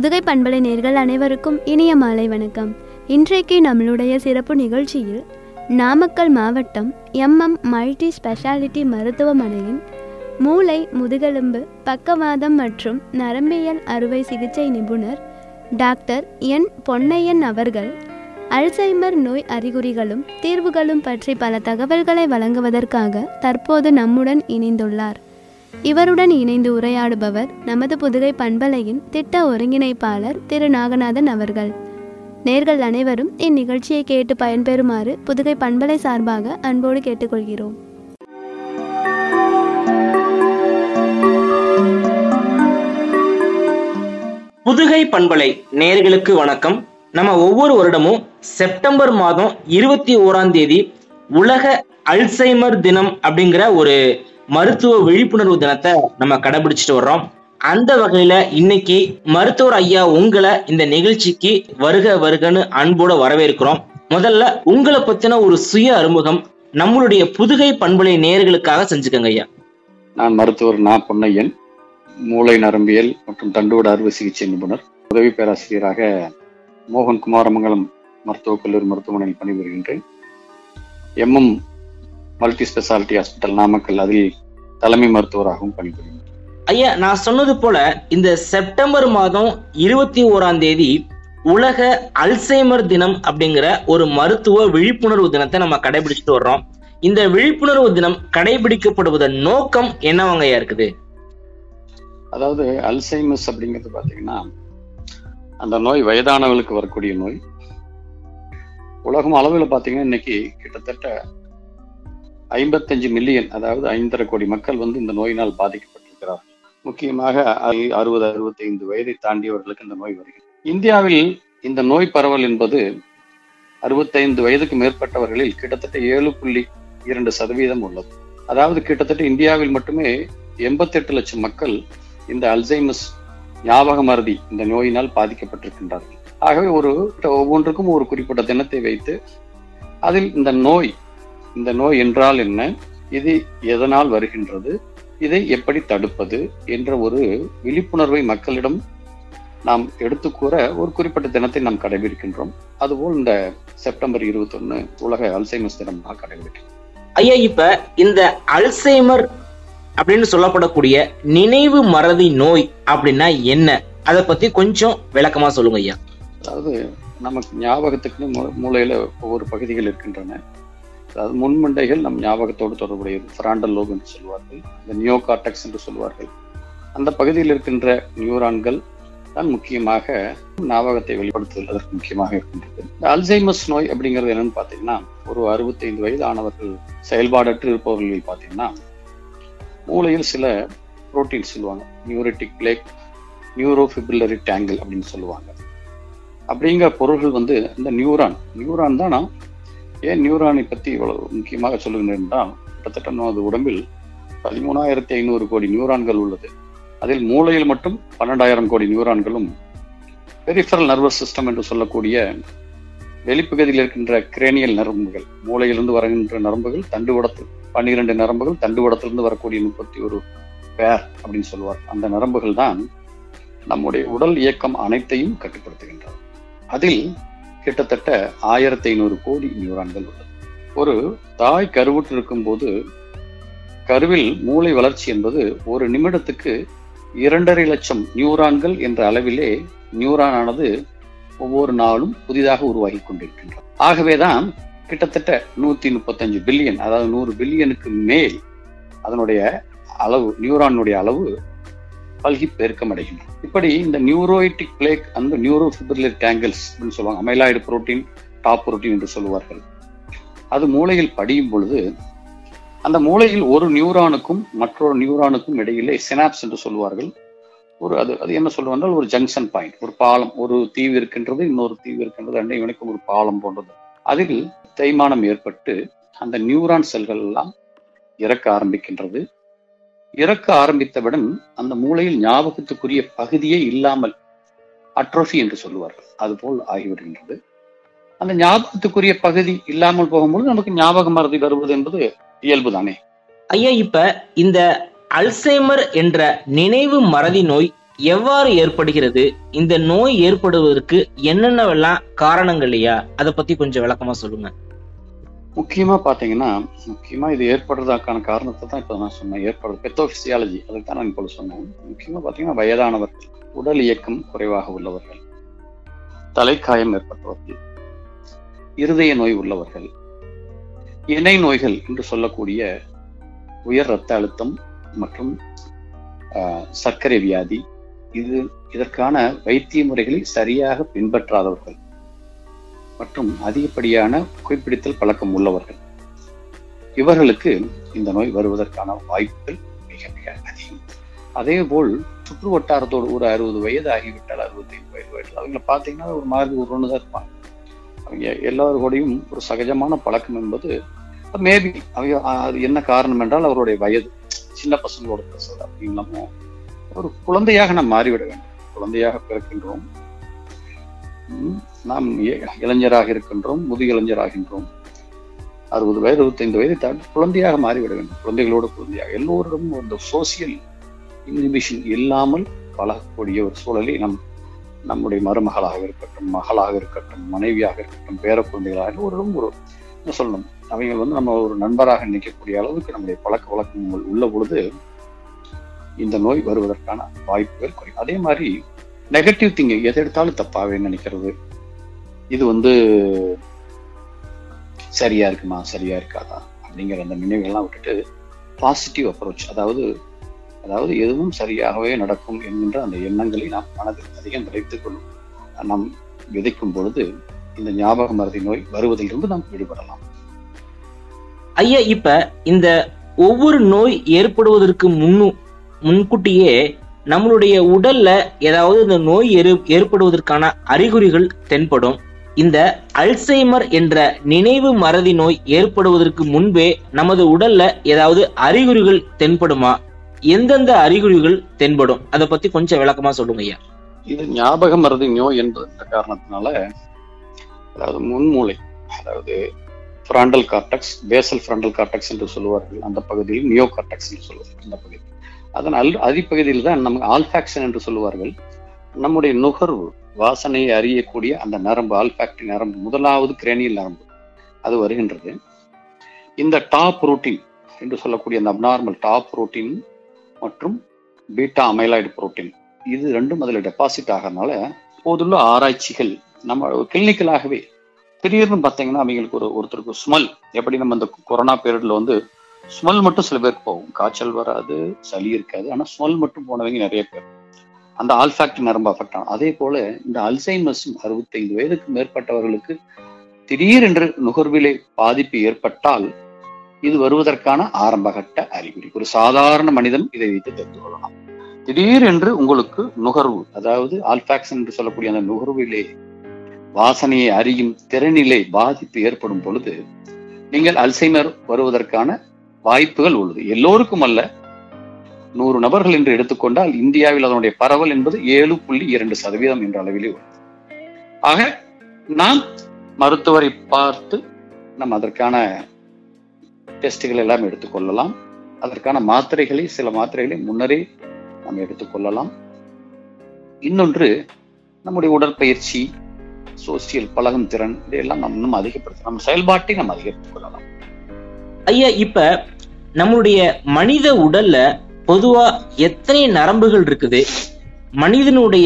புதுகை பண்பலை நேர்கள் அனைவருக்கும் இனிய மாலை வணக்கம் இன்றைக்கு நம்மளுடைய சிறப்பு நிகழ்ச்சியில் நாமக்கல் மாவட்டம் எம்எம் மல்டி ஸ்பெஷாலிட்டி மருத்துவமனையின் மூளை முதுகெலும்பு பக்கவாதம் மற்றும் நரம்பியல் அறுவை சிகிச்சை நிபுணர் டாக்டர் என் பொன்னையன் அவர்கள் அல்சைமர் நோய் அறிகுறிகளும் தீர்வுகளும் பற்றி பல தகவல்களை வழங்குவதற்காக தற்போது நம்முடன் இணைந்துள்ளார் இவருடன் இணைந்து உரையாடுபவர் நமது புதுகை பண்பலையின் திட்ட ஒருங்கிணைப்பாளர் திரு நாகநாதன் அவர்கள் நேர்கள் அனைவரும் இந்நிகழ்ச்சியை கேட்டு பயன்பெறுமாறு புதுகை பண்பலை சார்பாக அன்போடு கேட்டுக்கொள்கிறோம் புதுகை பண்பலை நேர்களுக்கு வணக்கம் நம்ம ஒவ்வொரு வருடமும் செப்டம்பர் மாதம் இருபத்தி ஓராம் தேதி உலக அல்சைமர் தினம் அப்படிங்கிற ஒரு மருத்துவ விழிப்புணர்வு தினத்தை நம்ம கடைபிடிச்சிட்டு வர்றோம் அந்த வகையில இன்னைக்கு மருத்துவர் ஐயா உங்களை இந்த நிகழ்ச்சிக்கு வருக வருகன்னு அன்போட வரவேற்கிறோம் முதல்ல உங்களை பத்தின ஒரு சுய அறிமுகம் நம்மளுடைய புதுகை பண்பலை நேர்களுக்காக செஞ்சுக்கங்க ஐயா நான் மருத்துவர் நா பொன்னையன் மூளை நரம்பியல் மற்றும் தண்டுவட அறுவை சிகிச்சை நிபுணர் உதவி பேராசிரியராக மோகன் குமாரமங்கலம் மருத்துவக் கல்லூரி மருத்துவமனையில் பணிபுரிகின்றேன் MM multi speciality hospital Namakkal அதில் தலைமை மருத்துவராகவும் பணிபுரிகின்றேன் ஐயா நான் சொன்னது போல இந்த செப்டம்பர் மாதம் இருபத்தி ஓராம் தேதி உலக அல்சைமர் தினம் அப்படிங்கிற ஒரு மருத்துவ விழிப்புணர்வு தினத்தை நம்ம கடைபிடிச்சிட்டு வர்றோம் இந்த விழிப்புணர்வு தினம் கடைபிடிக்கப்படுவதன் நோக்கம் என்னவாங்க ஐயா இருக்குது அதாவது அல்சைமஸ் அப்படிங்கிறது பார்த்தீங்கன்னா அந்த நோய் வயதானவர்களுக்கு வரக்கூடிய நோய் உலகம் அளவில் பார்த்தீங்கன்னா இன்னைக்கு கிட்டத்தட்ட ஐம்பத்தஞ்சு மில்லியன் அதாவது ஐந்தரை கோடி மக்கள் வந்து இந்த நோயினால் பாதிக்கப்பட்டிருக்கிறார்கள் முக்கியமாக அறு- அறுபது அறுபத்தைந்து வயதை தாண்டியவர்களுக்கு இந்த நோய் வருகிறது இந்தியாவில் இந்த நோய் பரவல் என்பது அறுபத்தைந்து வயதுக்கு மேற்பட்டவர்களில் கிட்டத்தட்ட ஏழு புள்ளி இரண்டு சதவீதம் உள்ளது அதாவது கிட்டத்தட்ட இந்தியாவில் மட்டுமே எண்பத்தெட்டு லட்சம் மக்கள் இந்த அல்சைமஸ் ஞாபக மறதி இந்த நோயினால் பாதிக்கப்பட்டிருக்கின்றார்கள் ஆகவே ஒரு ஒவ்வொன்றுக்கும் ஒரு குறிப்பிட்ட தினத்தை வைத்து அதில் இந்த நோய் இந்த நோய் என்றால் என்ன இது எதனால் வருகின்றது இதை எப்படி தடுப்பது என்ற ஒரு விழிப்புணர்வை மக்களிடம் நாம் எடுத்துக்கூற ஒரு குறிப்பிட்ட தினத்தை நாம் கடைபிடிக்கின்றோம் அதுபோல் இந்த செப்டம்பர் இருபத்தொன்னு உலக அல்சைமஸ் தினம் நான் கடைபிடிக்கிறோம் ஐயா இப்ப இந்த அல்சைமர் அப்படின்னு சொல்லப்படக்கூடிய நினைவு மறதி நோய் அப்படின்னா என்ன அதை பத்தி கொஞ்சம் விளக்கமா சொல்லுங்க ஐயா அதாவது நமக்கு ஞாபகத்துக்கு மூ- மூளையில ஒவ்வொரு பகுதிகள் இருக்கின்றன அதாவது முன்மண்டைகள் நம் ஞாபகத்தோடு தொடர்புடையது ஃப்ராண்டல் லோப் என்று சொல்வார்கள் இந்த நியோ கார்டெக்ஸ் என்று சொல்வார்கள் அந்த பகுதியில் இருக்கின்ற நியூரான்கள் தான் முக்கியமாக ஞாபகத்தை வெளிப்படுத்துதல் அதற்கு முக்கியமாக இருக்கின்றது இந்த அல்சைமஸ் நோய் அப்படிங்கிறது என்னன்னு பார்த்தீங்கன்னா ஒரு அறுபத்தைந்து வயது ஆனவர்கள் செயல்பாடற்று இருப்பவர்களில் பார்த்தீங்கன்னா மூளையில் சில புரோட்டீன் சொல்லுவாங்க நியூரட்டிக் பிளேக் நியூரோஃபிபில்லரி டேங்கிள் அப்படின்னு சொல்லுவாங்க அப்படிங்கிற பொருள்கள் வந்து இந்த நியூரான் நியூரான் தான் நான் ஏன் நியூரானை பற்றி இவ்வளவு முக்கியமாக சொல்லுகிறேன் என்றால் கிட்டத்தட்ட நமது உடம்பில் பதிமூணாயிரத்தி ஐநூறு கோடி நியூரான்கள் உள்ளது அதில் மூளையில் மட்டும் பன்னெண்டாயிரம் கோடி நியூரான்களும் பெரிஃபரல் நர்வஸ் சிஸ்டம் என்று சொல்லக்கூடிய வெளிப்பகுதியில் இருக்கின்ற கிரேனியல் நரம்புகள் மூளையிலிருந்து வருகின்ற நரம்புகள் தண்டுவடத்தில் பன்னிரண்டு நரம்புகள் தண்டுவடத்திலிருந்து வரக்கூடிய முப்பத்தி ஒரு பேர் அப்படின்னு சொல்லுவார் அந்த நரம்புகள் தான் நம்முடைய உடல் இயக்கம் அனைத்தையும் கட்டுப்படுத்துகின்றது அதில் கிட்டத்தட்ட ஆயிரத்தி ஐநூறு கோடி நியூரான்கள் உள்ளது ஒரு தாய் கருவுற்று இருக்கும்போது கருவில் மூளை வளர்ச்சி என்பது ஒரு நிமிடத்துக்கு இரண்டரை லட்சம் நியூரான்கள் என்ற அளவிலே நியூரான் ஆனது ஒவ்வொரு நாளும் புதிதாக உருவாகி கொண்டிருக்கின்றது ஆகவேதான் கிட்டத்தட்ட நூத்தி முப்பத்தஞ்சு பில்லியன் அதாவது நூறு பில்லியனுக்கு மேல் அதனுடைய அளவு நியூரானுடைய அளவு பல்கி பெருக்கம் அடைகின்றன இப்படி இந்த நியூரோயிட்டிக் பிளேக் அந்த நியூரோஃபிபிரிலர் டேங்கிள்ஸ் அப்படின்னு சொல்லுவாங்க அமைலாய்டு புரோட்டீன் டாப் புரோட்டீன் என்று சொல்லுவார்கள் அது மூளையில் படியும் பொழுது அந்த மூளையில் ஒரு நியூரானுக்கும் மற்றொரு நியூரானுக்கும் இடையிலே சினாப்ஸ் என்று சொல்லுவார்கள் ஒரு அது அது என்ன சொல்லுவார்கள் ஒரு ஜங்ஷன் பாயிண்ட் ஒரு பாலம் ஒரு தீவு இருக்கின்றது இன்னொரு தீவு இருக்கின்றது ரெண்டை இணைக்கும் ஒரு பாலம் போன்றது அதில் தேய்மானம் ஏற்பட்டு அந்த நியூரான் செல்கள் எல்லாம் இறக்க ஆரம்பிக்கின்றது இறக்க ஆரம்பித்தவுடன் அந்த மூளையில் ஞாபகத்துக்குரிய பகுதியே இல்லாமல் அட்ரோஃபி என்று சொல்லுவார்கள் அதுபோல் ஆகிவிடுகின்றது அந்த ஞாபகத்துக்குரிய பகுதி இல்லாமல் போகும்போது நமக்கு ஞாபக மறதி வருவது என்பது இயல்புதானே ஐயா இப்ப இந்த அல்சைமர் என்ற நினைவு மறதி நோய் எவ்வாறு ஏற்படுகிறது இந்த நோய் ஏற்படுவதற்கு என்னென்னவெல்லாம் காரணங்கள் ஐயா அதை பத்தி கொஞ்சம் விளக்கமா சொல்லுங்க முக்கியமா பாத்தீங்கன்னா முக்கியமா இது ஏற்படுறதுக்கான காரணத்தை தான் இப்ப நான் சொன்னேன் ஏற்படுறது பெத்தோபிசியாலஜி அதுக்கு தான் நான் இப்போ சொன்னேன் முக்கியமா பாத்தீங்கன்னா வயதானவர்கள் உடல் இயக்கம் குறைவாக உள்ளவர்கள் தலைக்காயம் ஏற்பட்டவர்கள் இருதய நோய் உள்ளவர்கள் இணை நோய்கள் என்று சொல்லக்கூடிய உயர் ரத்த அழுத்தம் மற்றும் ஆஹ், சர்க்கரை வியாதி இது இதற்கான வைத்திய முறைகளை சரியாக பின்பற்றாதவர்கள் மற்றும் அதிகப்படியான புகைப்பிடித்தல் பழக்கம் உள்ளவர்கள் இவர்களுக்கு இந்த நோய் வருவதற்கான வாய்ப்புகள் மிக மிக அதிகம் அதே போல் சுற்று வட்டாரத்தோடு ஒரு அறுபது வயது ஆகிவிட்டால் அறுபத்தைந்து வயது வயதில் அவங்கள பார்த்தீங்கன்னா ஒரு மாதிரி ஒரு தான் இருப்பாங்க அவங்க எல்லாரோடையும் ஒரு சகஜமான பழக்கம் என்பது மேபி அவங்க அஹ், அது என்ன காரணம் என்றால் அவருடைய வயது சின்ன பசங்களோட பேசுறது அப்படின்னு நம்ம ஒரு குழந்தையாக நாம் மாறிவிட வேண்டும் குழந்தையாக பிறக்கின்றோம் உம், நாம் இ- இளைஞராக இருக்கின்றோம் முதிய இளைஞராகின்றோம் அறுபது வயது அறுபத்தைந்து வயதை தாண்டி குழந்தையாக மாறிவிட வேண்டும் குழந்தைகளோடு குழந்தையாக எல்லோரிடமும் அந்த சோசியல் இன்ஹிபிஷன் இல்லாமல் பழகக்கூடிய ஒரு சூழலை நம் நம்முடைய மருமகளாக இருக்கட்டும் மகளாக இருக்கட்டும் மனைவியாக இருக்கட்டும் பேர குழந்தைகளாக எல்லோரிடம் ஒரு என்ன சொல்லணும் அவங்க வந்து நம்ம ஒரு நண்பராக நினைக்கக்கூடிய அளவுக்கு நம்முடைய பழக்க வழக்கங்கள் உள்ள பொழுது இந்த நோய் வருவதற்கான வாய்ப்புகள் குறையும் அதே மாதிரி நெகட்டிவ் திங்கிங் எதை எடுத்தாலும் தப்பாவே நினைக்கிறது இது வந்து சரியா இருக்குமா சரியா இருக்காதா அப்படிங்கிற அந்த நினைவுகள்லாம் விட்டுட்டு பாசிட்டிவ் அப்ரோச் அதாவது அதாவது எதுவும் சரியாகவே நடக்கும் என்கின்ற அந்த எண்ணங்களை நாம் மனதில் அதிகம் விளைத்துக் கொள்ளும் நாம் விதைக்கும் பொழுது இந்த ஞாபக மருதி நோய் வருவதிலிருந்து நாம் விடுபடலாம் ஐயா இப்ப இந்த ஒவ்வொரு நோய் ஏற்படுவதற்கு முன்னு முன்கூட்டியே நம்மளுடைய உடல்ல ஏதாவது இந்த நோய் ஏறு- ஏற்படுவதற்கான அறிகுறிகள் தென்படும் இந்த அல்சைமர் என்ற நினைவு மறதி நோய் ஏற்படுவதற்கு முன்பே நமது உடல்ல ஏதாவது அறிகுறிகள் தென்படுமா எந்தெந்த அறிகுறிகள் தென்படும் அதை பத்தி கொஞ்சம் விளக்கமா சொல்லுங்க ஐயா இது ஞாபக மருதி நோய் என்ற காரணத்தினால அதாவது முன்மூளை அதாவது frontal cortex basal frontal cortex என்று சொல்லுவார்கள் அந்த பகுதியில் நியோ கார்டெக்ஸ் என்று சொல்லுவார்கள் அந்த பகுதி அதன் அல் அடிப்பகுதியில் தான் நம்ம ஆல்ஃபாக்ஷன் என்று சொல்லுவார்கள் நம்முடைய நுகர்வு வாசனையை அறியக்கூடிய அந்த நரம்பு ஆல்ஃபாக்டி நரம்பு முதலாவது கிரேனியல் நரம்பு அது வருகின்றது இந்த டாப் புரோட்டீன் என்று சொல்லக்கூடிய அந்த அப்நார்மல் டாப் புரோட்டீன் மற்றும் பீட்டா அமைலாய்டு புரோட்டீன் இது ரெண்டும் அதில் டெபாசிட் ஆகிறதுனால போதுள்ள ஆராய்ச்சிகள் நம்ம கிளினிக்கலாகவே திடீர்னு பார்த்தீங்கன்னா அவங்களுக்கு ஒரு ஒருத்தருக்கு ஸ்மெல் எப்படி நம்ம இந்த கொரோனா பீரியட்ல வந்து ஸ்மெல் மட்டும் சில பேருக்கு போகும் காய்ச்சல் வராது சளி இருக்காது ஆனா ஸ்மெல் மட்டும் போனவங்க நிறைய பேர் அந்த ஆல்ஃபாக்ட் நரம்பு அஃபெக்ட் ஆகும் அதே போல இந்த அல்சைமஸ் அறுபத்தைந்து வயதுக்கு மேற்பட்டவர்களுக்கு திடீரென்று நுகர்விலை பாதிப்பு ஏற்பட்டால் இது வருவதற்கான ஆரம்பகட்ட அறிகுறி ஒரு சாதாரண மனிதன் இதை வைத்து தெரிந்து கொள்ளலாம் திடீரென்று உங்களுக்கு நுகர்வு அதாவது ஆல்பாக்சன் என்று சொல்லக்கூடிய அந்த நுகர்விலே வாசனையை அறியும் திறனிலே பாதிப்பு ஏற்படும் பொழுது நீங்கள் அல்சைமர் வருவதற்கான வாய்ப்புகள் உள்ளது எல்லோருக்கும் அல்ல நூறு நபர்கள் என்று எடுத்துக்கொண்டால் இந்தியாவில் அதனுடைய பரவல் என்பது ஏழு புள்ளி இரண்டு சதவீதம் என்ற அளவிலே உள்ளது ஆக நாம் மருத்துவரை பார்த்து நம்ம அதற்கான டெஸ்டுகள் எல்லாம் எடுத்துக்கொள்ளலாம் அதற்கான மாத்திரைகளை சில மாத்திரைகளை முன்னரே நாம் எடுத்துக்கொள்ளலாம் இன்னொன்று நம்முடைய உடற்பயிற்சி சோசியல் பழகும் திறன் இதையெல்லாம் நாம் இன்னும் அதிகப்படுத்த நம்ம செயல்பாட்டை நம்ம அதிகரித்துக் கொள்ளலாம் ஐயா இப்ப நம்மளுடைய மனித உடல்ல பொதுவா எத்தனை நரம்புகள் இருக்குது மனிதனுடைய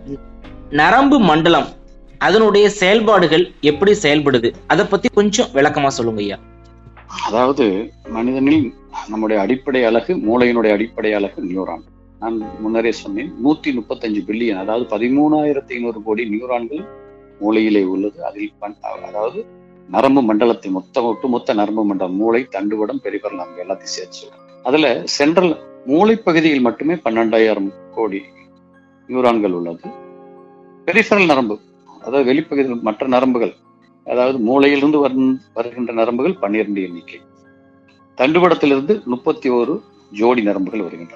நரம்பு மண்டலம் அதனுடைய செயல்பாடுகள் எப்படி செயல்படுது அதை பத்தி கொஞ்சம் விளக்கமா சொல்லுங்க ஐயா அதாவது மனிதனில் நம்முடைய அடிப்படை அழகு மூளையினுடைய அடிப்படை அழகு நியூரான் நான் முன்னரே சொன்னேன் நூத்தி முப்பத்தஞ்சு பில்லியன் அதாவது பதிமூணாயிரத்தி ஐநூறு கோடி நியூரான்கள் மூளையிலே உள்ளது அதில் பண்- அதாவது நரம்பு மண்டலத்தை மொத்த ஒட்டுமொத்த நரம்பு மண்டலம் மூளை தண்டுவடம் பெரிபர் நரம்பு எல்லாத்தையும் சேர்த்து சொல்றேன் அதுல சென்ட்ரல் மூளை பகுதியில் மட்டுமே பன்னெண்டாயிரம் கோடி நியூரான்கள் உள்ளது பெரிஃபரல் நரம்பு அதாவது வெளிப்பகுதியில் மற்ற நரம்புகள் அதாவது மூளையிலிருந்து வரும் வருகின்ற நரம்புகள் பன்னிரண்டு எண்ணிக்கை தண்டுவடத்திலிருந்து முப்பத்தி ஓரு ஜோடி நரம்புகள் வருகின்றன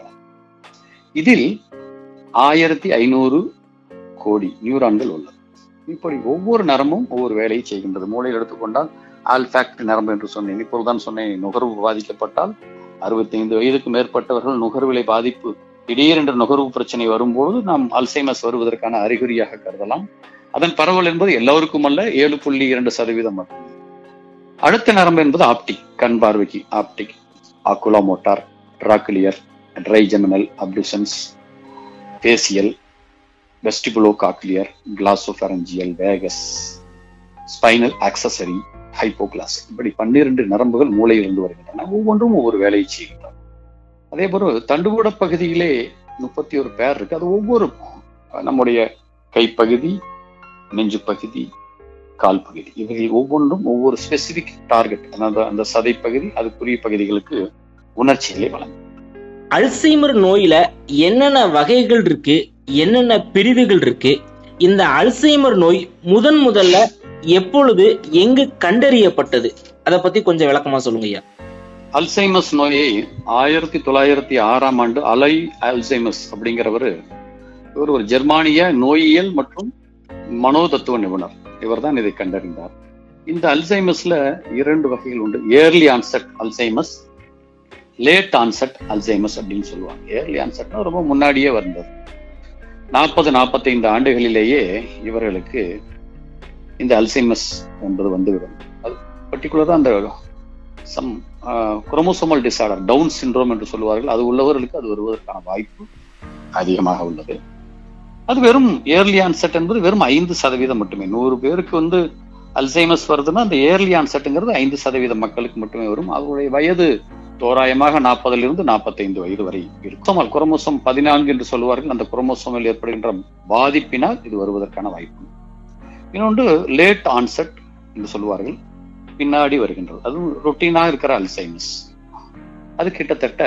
இதில் ஆயிரத்தி ஐநூறு கோடி நியூரான்கள் உள்ளது இப்படி ஒவ்வொரு நரம்பும் ஒவ்வொரு வேலையை செய்கின்றது மூளையில் எடுத்துக்கொண்டால் ஆல்ஃபாக்ட் நரம்பு என்று சொன்னேன் இப்பொழுதுதான் சொன்னேன் நுகர்வு பாதிக்கப்பட்டால் அறுபத்தைந்து வயதுக்கு மேற்பட்டவர்கள் நுகர்விலை பாதிப்பு திடீரென்று நுகர்வு பிரச்சனை வரும்போது நாம் அல்சைமஸ் வருவதற்கான அறிகுறியாக கருதலாம் அதன் பரவல் என்பது எல்லோருக்கும் அல்ல ஏழு புள்ளி இரண்டு சதவீதம் மட்டும் அடுத்த நரம்பு என்பது ஆப்டிக் கண் பார்வைக்கு optic oculomotor trochlear trigeminal abducens facial vestibulocochlear glossopharyngeal vagus spinal accessory hypoglossal இப்படி பன்னிரண்டு நரம்புகள் மூளையிலிருந்து வருகின்றன ஒவ்வொன்றும் ஒவ்வொரு வேலையை செய்கின்றன அதே போல தண்டுவட பகுதியிலே முப்பத்தி ஒரு பேர் இருக்கு அது ஒவ்வொரு நம்முடைய கைப்பகுதி நெஞ்சு பகுதி கால் பகுதி இவைகள் ஒவ்வொன்றும் ஒவ்வொரு ஸ்பெசிபிக் டார்கெட் அதாவது அந்த சதை பகுதி அதுக்குரிய பகுதிகளுக்கு உணர்ச்சிகளை வழங்கும் அல்சைமர் நோயில என்னென்ன வகைகள் இருக்கு என்னென்ன பிரிவுகள் இருக்கு இந்த அல்சைமர் நோய் முதன் முதல்ல எப்பொழுது எங்கு கண்டறியப்பட்டது அதை பத்தி கொஞ்சம் விளக்கமா சொல்லுங்க ஐயா அல்சைமஸ் நோயை ஆயிரத்தி தொள்ளாயிரத்தி ஆறாம் ஆண்டு அலை அல்சைமஸ் அப்படிங்கிறவர் இவர் ஒரு ஜெர்மானிய நோயியல் மற்றும் மனோதத்துவ நிபுணர் இவர் தான் இதை கண்டறிந்தார் இந்த அல்சைமஸ்ல இரண்டு வகைகள் உண்டு early onset Alzheimer's late onset Alzheimer's அப்படின்னு சொல்லுவாங்க ஏர்லி ஆன்செட்னா ரொம்ப முன்னாடியே வந்தது நாற்பது நாற்பத்தைந்து ஆண்டுகளிலேயே இவர்களுக்கு இந்த அல்சைமஸ் என்பது வந்துவிடும் அது பர்டிகுலரா அந்த some chromosomal disorder Down syndrome என்று சொல்லுவார்கள் அது உள்ளவர்களுக்கு அது வருவதற்கான வாய்ப்பு அதிகமாக உள்ளது அது வெறும் ஏர்லி ஆன்செட் என்பது வெறும் ஐந்து சதவீதம் மட்டுமே நூறு பேருக்கு வந்து அல்சைமஸ் வருதுன்னா அந்த ஏர்லி ஆன்செட்டுங்கிறது ஐந்து சதவீதம் மக்களுக்கு மட்டுமே வரும் அவருடைய வயது தோராயமாக நாற்பதுல இருந்து நாற்பத்தைந்து வயது வரை இருக்கும் குரோமோசோம் பதினான்கு என்று சொல்லுவார்கள் அந்த குரோமோசோமில் ஏற்படுகின்ற பாதிப்பினால் இது வருவதற்கான வாய்ப்பு இன்னொன்று லேட் ஆன்செட் என்று சொல்லுவார்கள் பின்னாடி வருகின்றது அதுவும் ரொட்டீனாக இருக்கிற அல்சைமஸ் அது கிட்டத்தட்ட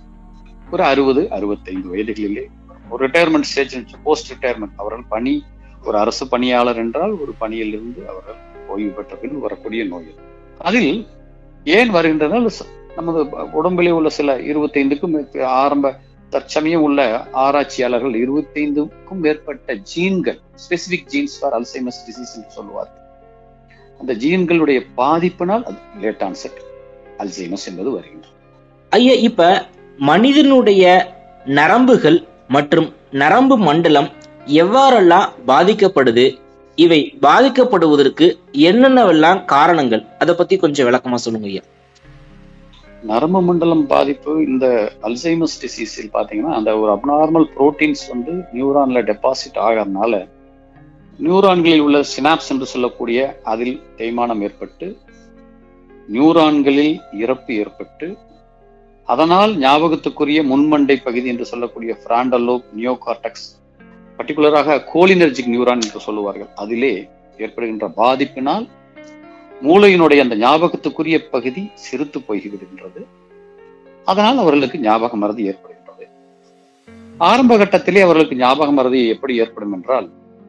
ஒரு அறுபது அறுபத்தைந்து வயதுகளிலே ஒரு ரிட்டையர்மெண்ட் ஸ்டேஜ் போஸ்ட் ரிட்டையர்மெண்ட் அவர்கள் பணி ஒரு அரசு பணியாளர் என்றால் ஒரு பணியிலிருந்து அவர்கள் ஓய்வு பெற்ற பின் வரக்கூடிய நோய் அதில் ஏன் வருகின்றனால் நமது உடம்பிலே உள்ள சில இருபத்தைந்துக்கும் ஆரம்ப தற்சமயம் உள்ள ஆராய்ச்சியாளர்கள் இருபத்தைந்துக்கும் மேற்பட்ட ஜீன்கள் specific genes for Alzheimer's disease என்று சொல்லுவார்கள் அந்த ஜீன்களுடைய பாதிப்பினால் அது லேட் ஆன்செட் அல்சைமஸ் என்பது வருகின்றது ஐயா இப்ப மனிதனுடைய நரம்புகள் மற்றும் நரம்பு மண்டலம் எவ்வாறெல்லாம் பாதிக்கப்படுது இவை பாதிக்கப்படுவதற்கு என்னென்னவெல்லாம் காரணங்கள் அதை பத்தி கொஞ்சம் விளக்கமா சொல்லுங்க ஐயா நரம்பு மண்டலம் பாதிப்பு இந்த அல்சைமஸ் டிசீஸில் பாத்தீங்கன்னா அந்த ஒரு அப்நார்மல் புரோட்டீன்ஸ் வந்து நியூரான்ல டெபாசிட் ஆகிறதுனால நியூரான்களில் உள்ள சினாப்ஸ் என்று சொல்லக்கூடிய அதில் தேய்மானம் ஏற்பட்டு நியூரான்களில் இறப்பு ஏற்பட்டு அதனால் ஞாபகத்துக்குரிய முன்மண்டை பகுதி என்று சொல்லக்கூடிய பிராண்டலோ நியோகார்டக்ஸ் பர்டிகுலராக கோலினர்ஜிக் நியூரான் என்று சொல்லுவார்கள் அதிலே ஏற்படுகின்ற பாதிப்பினால் மூளையினுடைய அந்த ஞாபகத்துக்குரிய பகுதி சிறுத்து போய்விடுகின்றது அதனால் அவர்களுக்கு ஞாபக மறதி ஏற்படுகின்றது ஆரம்ப கட்டத்திலே அவர்களுக்கு ஞாபக மறதி எப்படி ஏற்படும் என்றால்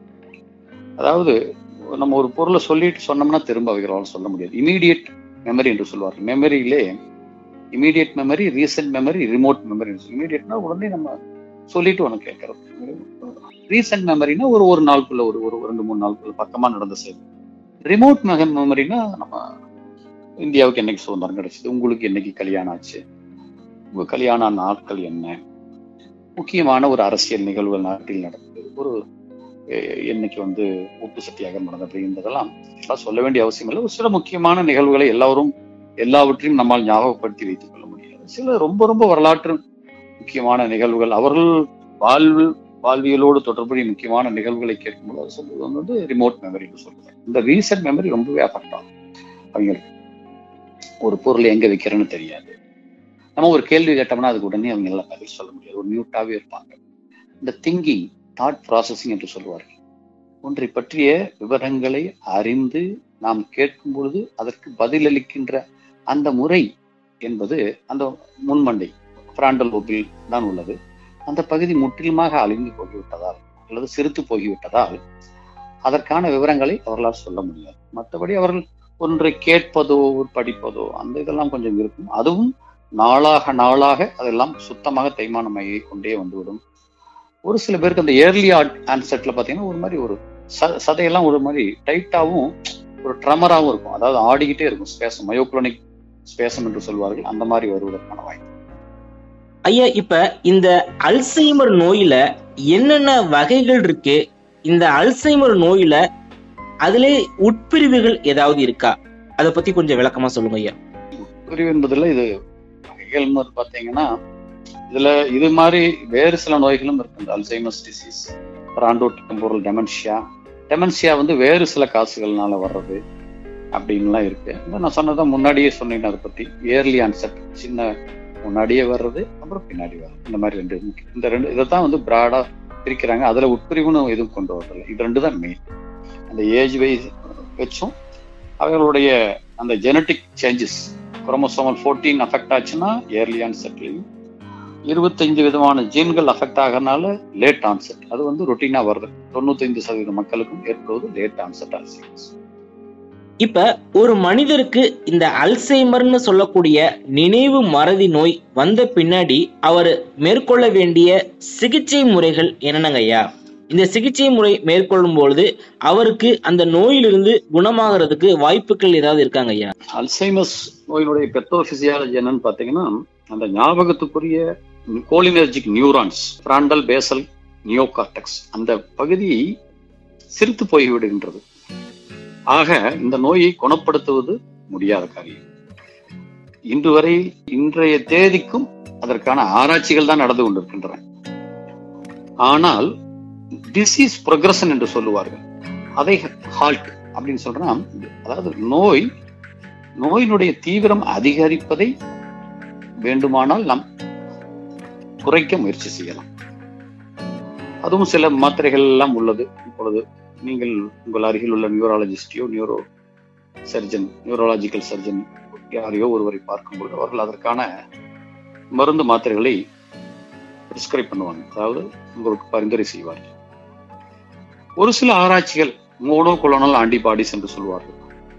அதாவது நம்ம ஒரு பொருளை சொல்லிட்டு சொன்னோம்னா திரும்ப அவைகளால் சொல்ல முடியாது இமீடியட் மெமரி என்று சொல்வார்கள் மெமரியிலே immediate memory recent memory remote memory இமீடியட்னா உடனே நம்ம சொல்லிட்டு உனக்கு கேட்கறது ரீசெண்ட் மெமரினா ஒரு ஒரு நாளுக்குள்ள ஒரு ஒரு ரெண்டு மூணு நாளுக்குள்ள பக்கமா நடந்த செயல் ரிமோட் மெமரினா நம்ம இந்தியாவுக்கு என்னைக்கு சுதந்திரம் கிடைச்சது உங்களுக்கு என்னைக்கு கல்யாணம் ஆச்சு உங்க கல்யாண நாட்கள் என்ன முக்கியமான ஒரு அரசியல் நிகழ்வுகள் நாட்டில் நடந்தது ஒரு என்னைக்கு வந்து உப்பு சத்தியாகம் நடந்தது என்பதெல்லாம் எல்லாம் சொல்ல வேண்டிய அவசியம் இல்லை ஒரு சில முக்கியமான நிகழ்வுகளை எல்லாரும் எல்லாவற்றையும் நம்மால் ஞாபகப்படுத்தி வைத்துக் கொள்ள முடியாது சில ரொம்ப ரொம்ப வரலாற்று முக்கியமான நிகழ்வுகள் அவர்கள் வாழ்வு வாழ்வியலோடு தொடர்புடைய முக்கியமான நிகழ்வுகளை கேட்கும்போது அது சொல்றது வந்து ரிமோட் மெமரி சொல்லுவாங்க இந்த ரீசெண்ட் மெமரி ரொம்பவே அஃபெக்ட் ஆகும் அவங்களுக்கு ஒரு பொருள் எங்க வைக்கிறேன்னு தெரியாது நம்ம ஒரு கேள்வி கேட்டோம்னா அதுக்கு உடனே அவங்க எல்லாம் பதில் சொல்ல முடியாது ஒரு மியூட்டாவே இருப்பாங்க இந்த திங்கிங் தாட் ப்ராசஸிங் என்று சொல்லுவார்கள் ஒன்றை பற்றிய விவரங்களை அறிந்து நாம் கேட்கும் பொழுது அதற்கு பதிலளிக்கின்ற அந்த முறை என்பது அந்த முன்மண்டை பிராண்டல் ஓபில் தான் உள்ளது அந்த பகுதி முற்றிலுமாக அழிந்து போய்விட்டதால் அல்லது சிரித்து போய்விட்டதால் அதற்கான விவரங்களை அவர்களால் சொல்ல முடியாது மற்றபடி அவர்கள் ஒன்றை கேட்பதோ படிப்பதோ அந்த இதெல்லாம் கொஞ்சம் இருக்கும் அதுவும் நாளாக நாளாக அதெல்லாம் சுத்தமாக தேய்மானமாகி கொண்டே வந்துவிடும் ஒரு சில பேருக்கு அந்த ஏர்லி ஆன்செட்ல பாத்தீங்கன்னா ஒரு மாதிரி ஒரு சதையெல்லாம் ஒரு மாதிரி டைட்டாவும் ஒரு ட்ரமராகவும் இருக்கும் அதாவது ஆடிக்கிட்டே இருக்கும் ஸ்பேசம் மயோக்ளோனிக் ஸ்பேசம் என்று சொல்வார்கள் அந்த மாதிரி வருவதற்கான வாய்ப்பு ஐயா இப்ப இந்த அல்சைமர் நோயில என்னென்ன வகைகள் இருக்கு இந்த அல்சைமர் நோயில அதிலே உட்பிரிவுகள் ஏதாவது இருக்கா அதை பத்தி கொஞ்சம் விளக்கமா சொல்லுங்க ஐயா பிரிவு என்பதுல இது வகைகள் பார்த்தீங்கன்னா இதுல இது மாதிரி வேறு சில நோய்களும் இருக்கு இந்த Alzheimer's disease frontotemporal dementia dementia வந்து வேறு சில காசுகள்னால வர்றது அப்படின்லாம் இருக்கு இந்த நான் சொன்னதான் முன்னாடியே சொன்னேன் அதை பத்தி இயர்லி ஆன்செட் சின்ன முன்னாடியே வர்றது அப்புறம் பின்னாடி வர்றது இந்த மாதிரி ரெண்டு முக்கியம். இந்த ரெண்டு இதை தான் வந்து பிராடா பிரிக்கிறாங்க அதுல உட்பிரிவுன்னு எதுவும் கொண்டு வரதில்லை இது ரெண்டு தான் மெயின் அந்த ஏஜ் வைஸ் வச்சும் அவர்களுடைய அந்த genetic changes chromosomal fourteen affect ஆச்சுன்னா இயர்லி ஆன்செட்லையும் இருபத்தஞ்சு விதமான ஜீன்கள் அஃபெக்ட் ஆகிறனால லேட் ஆன்செட் அது வந்து ரொட்டீனா வருது தொண்ணூத்தைந்து சதவீத மக்களுக்கும் ஏற்படுவது லேட் ஆன்செட் அல்சைமர்ஸ் இப்ப ஒரு மனிதருக்கு இந்த அல்சைமர்னு சொல்லக்கூடிய நினைவு மறதி நோய் வந்த பின்னாடி அவர் மேற்கொள்ள வேண்டிய சிகிச்சை முறைகள் என்னென்னங்க ஐயா இந்த சிகிச்சை முறை மேற்கொள்ளும் பொழுது அவருக்கு அந்த நோயிலிருந்து குணமாகிறதுக்கு வாய்ப்புகள் ஏதாவது இருக்காங்க ஐயா அல்சைமஸ் நோயினுடைய பெத்தோபிசியாலஜி என்னன்னு பாத்தீங்கன்னா அந்த ஞாபகத்துக்குரிய cholinergic neurons frontal basal neocortex அந்த பகுதி சிரித்து போய் விடுகின்றது ஆக இந்த நோயை குணப்படுத்துவது முடியாத காரியம் இன்று வரை இன்றைய தேதிக்கும் அதற்கான ஆராய்ச்சிகள் தான் நடந்து கொண்டிருக்கின்றன ஆனால் டிசீஸ் ப்ரொக்ரஷன் என்று சொல்லுவார்கள் அதை ஹால்ட் அப்படின்னு சொல்றா அதாவது நோய் நோயினுடைய தீவிரம் அதிகரிப்பதை வேண்டுமானால் நாம் குறைக்க முயற்சி செய்யலாம் அதுவும் சில மாத்திரைகள் எல்லாம் உள்ளது இப்பொழுது நீங்கள் உங்கள் அருகில் உள்ள நியூராலஜிஸ்டையோ நியூரோ சர்ஜன் நியூரலாஜிக்கல் சர்ஜன் யாரையோ ஒருவரை பார்க்கும்போது அவர்கள் அதற்கான மருந்து மாத்திரைகளை பிரிஸ்கிரைப் பண்ணுவாங்க அதாவது உங்களுக்கு பரிந்துரை செய்வார்கள் ஒரு சில ஆராய்ச்சிகள் மோனோ குளோனல் ஆன்டிபாடிஸ் என்று சொல்வார்கள்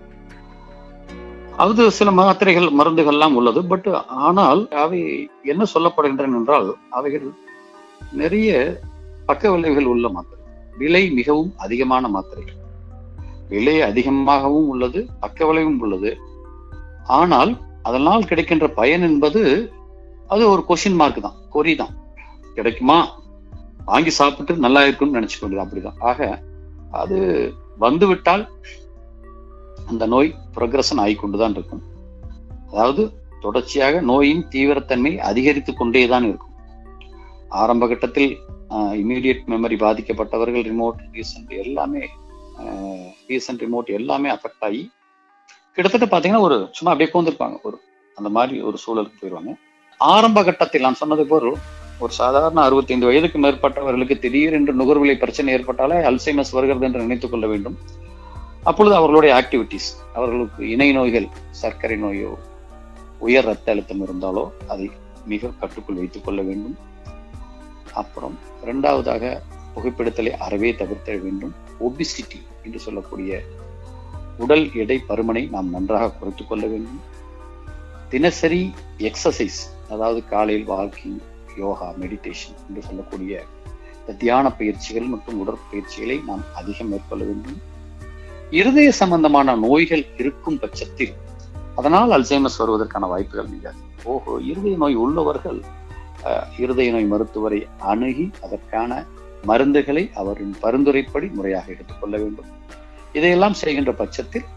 அது சில மாத்திரைகள் மருந்துகள்லாம் உள்ளது பட் ஆனால் அவை என்ன சொல்லப்படுகின்றன என்றால் அவைகள் நிறைய பக்க விளைவுகள் உள்ள மாத்திரை விலை மிகவும் அதிகமான மாத்திரை விலை அதிகமாகவும் உள்ளது பக்க விளைவும் உள்ளது ஆனால் அதனால் கிடைக்கின்ற பயன் என்பது அது ஒரு கொஷின் மார்க் தான் கொரி தான் கிடைக்குமா வாங்கி சாப்பிட்டு நல்லா இருக்கும்னு நினைச்சு கொண்டது அப்படிதான் ஆக அது வந்துவிட்டால் அந்த நோய் ப்ரொக்ரஷன் ஆகிக்கொண்டுதான் இருக்கும் அதாவது தொடர்ச்சியாக நோயின் தீவிரத்தன்மை அதிகரித்து கொண்டேதான் இருக்கும் ஆரம்ப கட்டத்தில் இமீடியட் மெமரி பாதிக்கப்பட்டவர்கள் ரிமோட் ரீசன்ட் எல்லாமே ரீசன்ட் ரிமோட் எல்லாமே அஃபெக்ட் ஆகி கிட்டத்தட்ட பாத்தீங்கன்னா ஒரு சும்மா அப்படியே போந்திருப்பாங்க ஒரு அந்த மாதிரி ஒரு சூழலுக்கு போயிடுவாங்க ஆரம்ப கட்டத்தில் நான் சொன்னது போல் ஒரு சாதாரண அறுபத்தைந்து வயதுக்கு மேற்பட்டவர்களுக்கு திடீரென்று நுகர்விலை பிரச்சனை ஏற்பட்டாலே அல்சைமஸ் வருகிறது என்று நினைத்துக் கொள்ள வேண்டும் அப்பொழுது அவர்களுடைய ஆக்டிவிட்டிஸ் அவர்களுக்கு இணை நோய்கள் சர்க்கரை நோயோ உயர் ரத்த அழுத்தம் இருந்தாலோ அதை மிக கட்டுக்குள் வைத்துக் கொள்ள வேண்டும் அப்புறம் இரண்டாவதாக புகைப்பிடித்தலை அறவே தவிர்த்த வேண்டும் ஒபிசிட்டி என்று சொல்லக்கூடிய உடல் எடை பருமனை நாம் நன்றாக குறைத்துக் கொள்ள வேண்டும் தினசரி எக்ஸசைஸ் அதாவது காலையில் வாக்கிங் யோகா மெடிடேஷன் என்று சொல்லக்கூடிய இந்த தியான பயிற்சிகள் மற்றும் உடற்பயிற்சிகளை நாம் அதிகம் மேற்கொள்ள வேண்டும் இருதய சம்பந்தமான நோய்கள் இருக்கும் பட்சத்தில் அதனால் அல்சைமஸ் வருவதற்கான வாய்ப்புகள் மிக ஓஹோ இருதய நோய் உள்ளவர்கள் இருதய நோய் மருத்துவரை அணுகி அதற்கான மருந்துகளை அவரின் பரிந்துரைப்படி முறையாக எடுத்துக்கொள்ள வேண்டும் இதையெல்லாம் செய்கின்ற பட்சத்தில்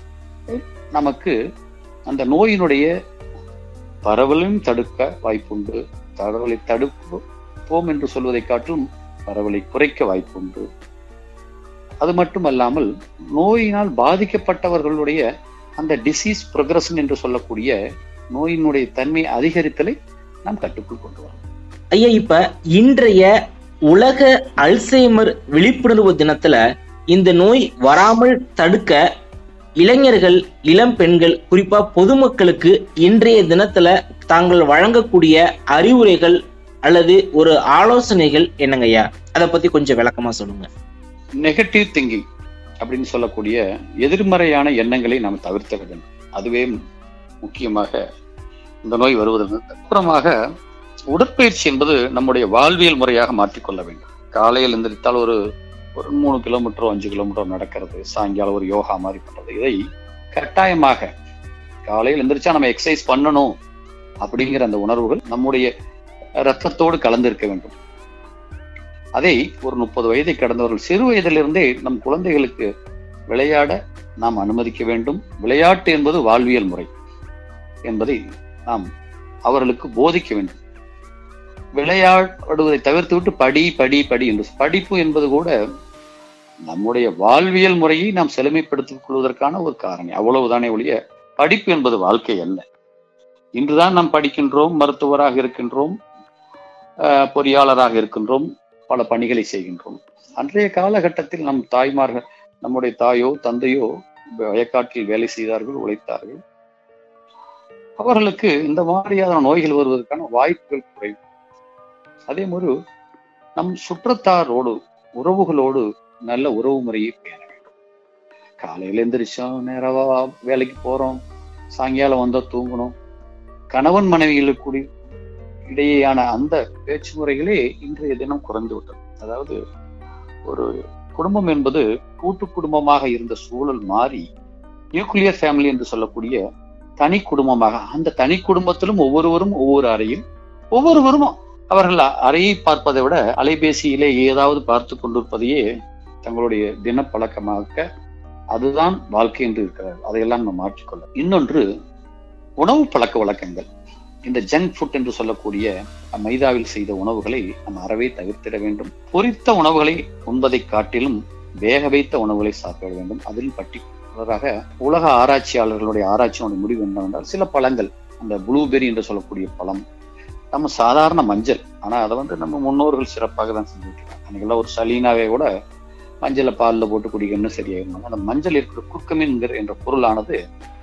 நமக்கு அந்த நோயினுடைய பரவலையும் தடுக்க வாய்ப்புண்டு பரவலை தடுப்போம் என்று சொல்வதை காட்டிலும் பரவலை குறைக்க வாய்ப்புண்டு அது மட்டுமல்லாமல் நோயினால் பாதிக்கப்பட்டவர்களுடைய அந்த டிசீஸ் ப்ரொக்ரஷன் என்று சொல்லக்கூடிய நோயினுடைய தன்மை அதிகரித்தலை நாம் கட்டுக்குள் கொண்டு வரலாம் ஐயா இப்ப இன்றைய உலக அல்சைமர் விழிப்புணர்வு தினத்துல இந்த நோய் வராமல் தடுக்க இளைஞர்கள் இளம் பெண்கள் குறிப்பா பொதுமக்களுக்கு இன்றைய தினத்துல தாங்கள் வழங்கக்கூடிய அறிவுரைகள் அல்லது ஒரு ஆலோசனைகள் என்னங்கய்யா அதை பத்தி கொஞ்சம் விளக்கமா சொல்லுங்க நெகட்டிவ் திங்கிங் அப்படின்னு சொல்லக்கூடிய எதிர்மறையான எண்ணங்களை நாம் தவிர்த்த வேண்டும் அதுவே முக்கியமாக இந்த நோய் வருவதற்கு அப்புறமாக உடற்பயிற்சி என்பது நம்முடைய வாழ்வியல் முறையாக மாற்றிக்கொள்ள வேண்டும் காலையில் எந்திரித்தால் ஒரு ஒரு மூணு கிலோமீட்டரோ அஞ்சு கிலோமீட்டரோ நடக்கிறது சாயங்காலம் ஒரு யோகா மாதிரி பண்றது இதை கட்டாயமாக காலையில் எந்திரிச்சா நம்ம எக்ஸசைஸ் பண்ணணும் அப்படிங்கிற அந்த உணர்வுகள் நம்முடைய ரத்தத்தோடு கலந்திருக்க வேண்டும் அதை ஒரு முப்பது வயதை கடந்தவர்கள் சிறு வயதிலிருந்தே நம் குழந்தைகளுக்கு விளையாட நாம் அனுமதிக்க வேண்டும் விளையாட்டு என்பது வாழ்வியல் முறை என்பதை நாம் அவர்களுக்கு போதிக்க வேண்டும் விளையாடுவதை தவிர்த்து விட்டு படி படி படி என்று படிப்பு என்பது கூட நம்முடைய வாழ்வியல் முறையை நாம் செழுமைப்படுத்திக் கொள்வதற்கான ஒரு காரணி அவ்வளவுதானே ஒழிய படிப்பு என்பது வாழ்க்கை அல்ல இன்றுதான் நாம் படிக்கின்றோம் மருத்துவராக இருக்கின்றோம் ஆஹ் பொறியாளராக இருக்கின்றோம் பல பணிகளை செய்கின்றோம் அன்றைய காலகட்டத்தில் நம் தாய்மார்கள் நம்முடைய தாயோ தந்தையோ வயக்காட்டில் வேலை செய்தார்கள் உழைத்தார்கள் அவர்களுக்கு இந்த மாதிரியான நோய்கள் வருவதற்கான வாய்ப்புகள் குறைவு அதே மாதிரி நம் சுற்றத்தாரோடு உறவுகளோடு நல்ல உறவு முறையை பேண வேண்டும் காலையில எந்திரிச்சோம் நேரவா வேலைக்கு போறோம் சாயங்காலம் வந்தா தூங்கணும் கணவன் மனைவிகளுக்கு இடையேயான அந்த பேச்சு முறைகளே இன்றைய தினம் குறைந்து விட்டது அதாவது ஒரு குடும்பம் என்பது கூட்டு குடும்பமாக இருந்த சூழல் மாறி நியூக்ளியர் ஃபேமிலி என்று சொல்லக்கூடிய தனி குடும்பமாக அந்த தனி குடும்பத்திலும் ஒவ்வொருவரும் ஒவ்வொரு அறையில் ஒவ்வொருவரும் அவர்கள் அறையை பார்ப்பதை விட அலைபேசியிலே ஏதாவது பார்த்து கொண்டிருப்பதையே தங்களுடைய தினப்பழக்கமாக்க அதுதான் வாழ்க்கை என்று இருக்கிறார் அதையெல்லாம் நம்ம மாற்றிக்கொள்ள இன்னொன்று உணவு பழக்க வழக்கங்கள் இந்த ஜங்க் ஃபுட் என்று சொல்லக்கூடிய மைதாவில் செய்த உணவுகளை நம்ம அறவே தவிர்த்திட வேண்டும் பொரித்த உணவுகளை உண்பதை காட்டிலும் வேக வைத்த உணவுகளை சாப்பிட வேண்டும் அதில் பர்டிகுலராக உலக ஆராய்ச்சியாளர்களுடைய ஆராய்ச்சியினுடைய முடிவு என்னவென்றால் சில பழங்கள் அந்த ப்ளூபெரி என்று சொல்லக்கூடிய பழம் நம்ம சாதாரண மஞ்சள் ஆனா அதை வந்து நம்ம முன்னோர்கள் சிறப்பாக தான் செஞ்சுட்டு அன்னைக்கெல்லாம் ஒரு சலீனாவே கூட மஞ்சளை பாலில் போட்டு குடிக்கணும்னு சரியாயிருந்தாங்க அந்த மஞ்சள் இருக்கிற குர்கமின்கிற என்ற பொருளானது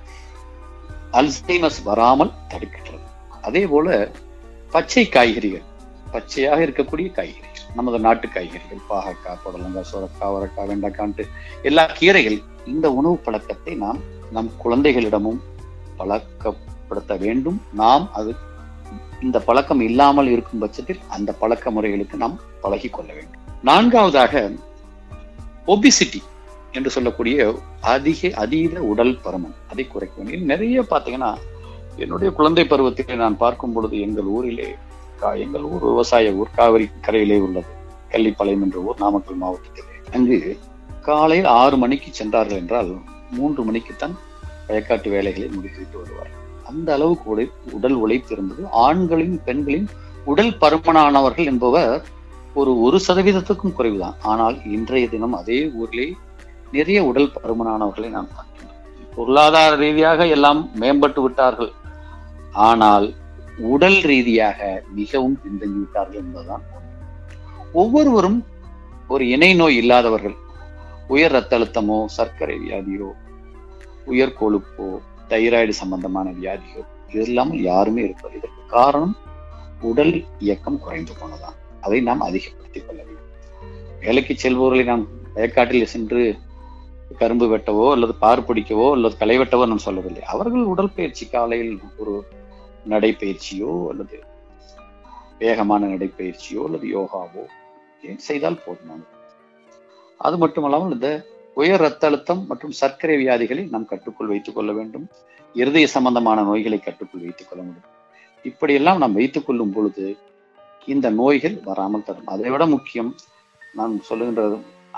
அல்சைமஸ் வராமல் தடுக்கின்றது அதே போல பச்சை காய்கறிகள் பச்சையாக இருக்கக்கூடிய காய்கறிகள் நமது நாட்டு காய்கறிகள் பாகக்காய் புடலங்காய் சுரக்காய் அவரக்காய் வெண்டைக்கான்ட்டு எல்லா கீரைகள் இந்த உணவு பழக்கத்தை நாம் நம் குழந்தைகளிடமும் பழக்கப்படுத்த வேண்டும் நாம் அது இந்த பழக்கம் இல்லாமல் இருக்கும் பட்சத்தில் அந்த பழக்க முறைகளுக்கு நாம் பழகி கொள்ள வேண்டும் நான்காவதாக ஒபிசிட்டி என்று சொல்லக்கூடிய அதிக அதீத உடல் பருமன் அதை குறைக்க வேண்டும் நிறைய பார்த்தீங்கன்னா என்னுடைய குழந்தை பருவத்திலே நான் பார்க்கும் பொழுது எங்கள் ஊரிலே எங்கள் ஊர் விவசாய ஊர் காவிரி கரையிலே உள்ளது கள்ளிப்பாளையம் என்ற ஊர் நாமக்கல் மாவட்டத்திலே அங்கு காலையில் ஆறு மணிக்கு சென்றார்கள் என்றால் மூன்று மணிக்குத்தான் வயக்காட்டு வேலைகளை முடித்துவிட்டு வருவார் அந்த அளவுக்கு உடை உடல் உழைப்பு இருந்தது ஆண்களின் பெண்களின் உடல் பருமனானவர்கள் என்பவர் ஒரு ஒரு சதவீதத்துக்கும் குறைவுதான் ஆனால் இன்றைய தினம் அதே ஊரிலே நிறைய உடல் பருமனானவர்களை நான் பார்க்கிறேன் பொருளாதார ரீதியாக எல்லாம் மேம்பட்டு விட்டார்கள் ஆனால் உடல் ரீதியாக மிகவும் பின்தங்கி விட்டார்கள் என்பதுதான் ஒவ்வொருவரும் ஒரு இணை நோய் இல்லாதவர்கள் உயர் ரத்த அழுத்தமோ சர்க்கரை வியாதியோ உயர் கொழுப்போ தைராய்டு சம்பந்தமான வியாதியோ இது இல்லாமல் யாருமே இருப்பது இதற்கு காரணம் உடல் இயக்கம் குறைந்து போனதான் அதை நாம் அதிகப்படுத்திக் கொள்ள வேண்டும் வேலைக்கு செல்பவர்களை நாம் வயக்காட்டில் சென்று கரும்பு வெட்டவோ அல்லது பார் பிடிக்கவோ அல்லது களை வெட்டவோ நான் சொல்லவில்லை அவர்கள் உடற்பயிற்சி காலையில் ஒரு நடைப்பயிற்சியோ அல்லது வேகமான நடைப்பயிற்சியோ அல்லது யோகாவோ செய்தால் போதுமானது அது மட்டுமல்லாமல் இந்த உயர் ரத்த அழுத்தம் மற்றும் சர்க்கரை வியாதிகளை நாம் கட்டுக்குள் வைத்துக் கொள்ள வேண்டும் இருதய சம்பந்தமான நோய்களை கட்டுக்குள் வைத்துக் கொள்ள முடியும் இப்படியெல்லாம் நாம் வைத்துக் கொள்ளும் பொழுது இந்த நோய்கள் வராமல் தரும் அதை விட முக்கியம் நான் சொல்லுகின்றது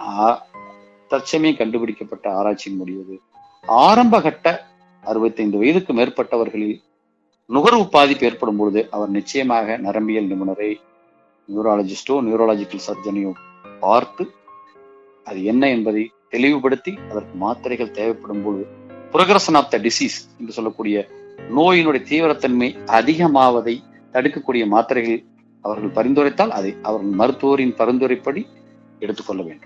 தற்சமயம் கண்டுபிடிக்கப்பட்ட ஆராய்ச்சியின் முடிவது ஆரம்ப கட்ட அறுபத்தைந்து வயதுக்கு மேற்பட்டவர்களில் நுகர்வு பாதிப்பு ஏற்படும் பொழுது அவர் நிச்சயமாக நரம்பியல் நிபுணரை நியூராலஜிஸ்டோ நியூராலஜிக்கல் சர்ஜனையோ பார்த்து அது என்ன என்பதை தெளிவுபடுத்தி அதற்கு மாத்திரைகள் தேவைப்படும் பொழுது புரகரசன் ஆஃப் த டிசீஸ் என்று சொல்லக்கூடிய நோயினுடைய தீவிரத்தன்மை அதிகமாவதை தடுக்கக்கூடிய மாத்திரைகள் அவர்கள் பரிந்துரைத்தால் அதை அவர்கள் மருத்துவரின் பரிந்துரைப்படி எடுத்துக்கொள்ள வேண்டும்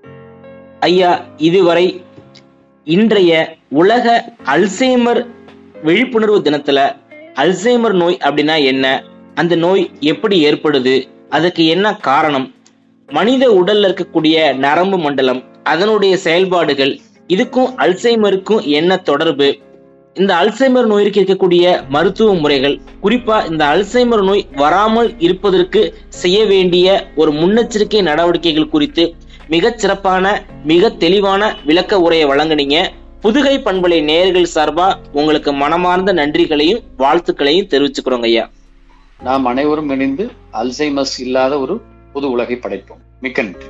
ஐயா இதுவரை இன்றைய உலக அல்சைமர் விழிப்புணர்வு தினத்துல அல்சைமர் நோய் அப்படின்னா என்ன அந்த நோய் எப்படி ஏற்படுது அதுக்கு என்ன காரணம் மனித உடல்ல இருக்கக்கூடிய நரம்பு மண்டலம் அதனுடைய செயல்பாடுகள் இதுக்கும் அல்சைமருக்கும் என்ன தொடர்பு இந்த அல்சைமர் நோயிற்கு இருக்கக்கூடிய மருத்துவ முறைகள் குறிப்பா இந்த அல்சைமர் நோய் வராமல் இருப்பதற்கு செய்ய வேண்டிய ஒரு முன்னெச்சரிக்கை நடவடிக்கைகள் குறித்து மிகச் சிறப்பான மிக தெளிவான விளக்க உரையை வழங்குனீங்க புதுகை பண்பலை நேர்கள் சார்பா உங்களுக்கு மனமார்ந்த நன்றிகளையும் வாழ்த்துக்களையும் தெரிவிச்சுக்கிறோங்க ஐயா நாம் அனைவரும் இணைந்து அல்சைமஸ் இல்லாத ஒரு புது உலகை படைப்போம் மிக்க நன்றி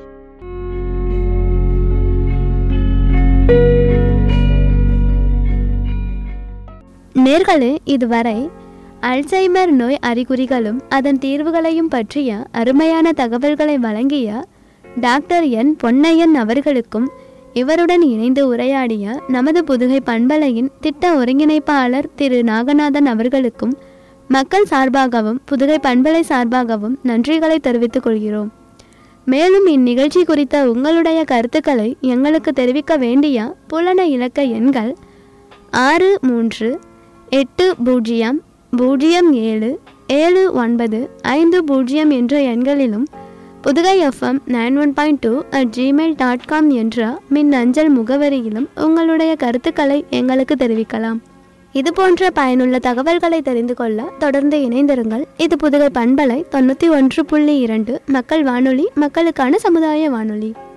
நேர்களே இதுவரை அல்சைமர் நோய் அறிகுறிகளும் அதன் தீர்வுகளையும் பற்றிய அருமையான தகவல்களை வழங்கிய டாக்டர் என் பொன்னையன் அவர்களுக்கும் இவருடன் இணைந்து உரையாடிய நமது புதுகை பண்பலையின் திட்ட ஒருங்கிணைப்பாளர் திரு நாகநாதன் அவர்களுக்கும் மக்கள் சார்பாகவும் புதுகை பண்பலை சார்பாகவும் நன்றிகளை தெரிவித்துக் கொள்கிறோம் மேலும் இந்நிகழ்ச்சி குறித்த உங்களுடைய கருத்துக்களை எங்களுக்கு தெரிவிக்க வேண்டிய புலன இலக்க எண்கள் ஆறு மூன்று எட்டு பூஜ்ஜியம் பூஜ்ஜியம் ஏழு ஏழு ஒன்பது ஐந்து பூஜ்ஜியம் என்ற எண்களிலும் Pudugai FM nine one point two at Gmail dot com என்ற மின் அஞ்சல் முகவரியிலும் உங்களுடைய கருத்துக்களை எங்களுக்கு தெரிவிக்கலாம் இது போன்ற பயனுள்ள தகவல்களை தெரிந்து கொள்ள தொடர்ந்து இணைந்திருங்கள் இது புதுகை பண்பலை தொண்ணூற்றி ஒன்று புள்ளி இரண்டு மக்கள் வானொலி மக்களுக்கான சமுதாய வானொலி